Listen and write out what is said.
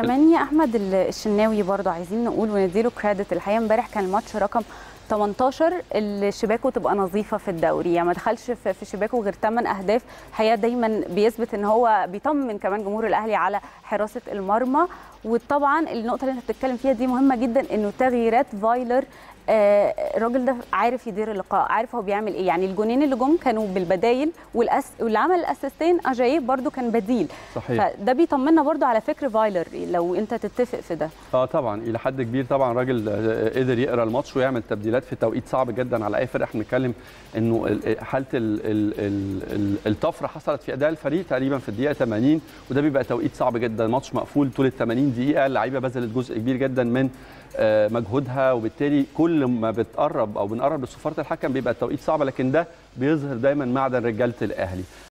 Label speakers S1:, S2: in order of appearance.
S1: كمان يا احمد الشناوي برضو عايزين نقول ونديله كريدت الحقيقه امبارح كان الماتش رقم 18 اللي شباكه تبقى نظيفه في الدوري يعني ما دخلش في في شباكه غير 8 اهداف الحقيقه دايما بيثبت ان هو بيطمن كمان جمهور الاهلي على حراسه المرمى وطبعا النقطه اللي انت بتتكلم فيها دي مهمه جدا انه تغييرات فايلر آه، الراجل ده عارف يدير اللقاء عارف هو بيعمل ايه يعني الجونين اللي جم كانوا بالبدايل والأس... واللي عمل الاسيستين اجاييه برده كان بديل
S2: صحيح
S1: فده بيطمنا برده على فكر فايلر لو انت تتفق في ده
S2: اه طبعا الى حد كبير طبعا راجل آه، قدر يقرا الماتش ويعمل تبديلات في توقيت صعب جدا على اي فرقه احنا بنتكلم انه ال- حاله ال- ال- ال- ال- الطفره حصلت في اداء الفريق تقريبا في الدقيقه 80 وده بيبقى توقيت صعب جدا الماتش مقفول طول ال 80 دقيقه اللعيبه بذلت جزء كبير جدا من آه، مجهودها وبالتالي كل ما بتقرب او بنقرب لصفاره الحكم بيبقى التوقيت صعب لكن ده بيظهر دايما معدن رجاله الاهلي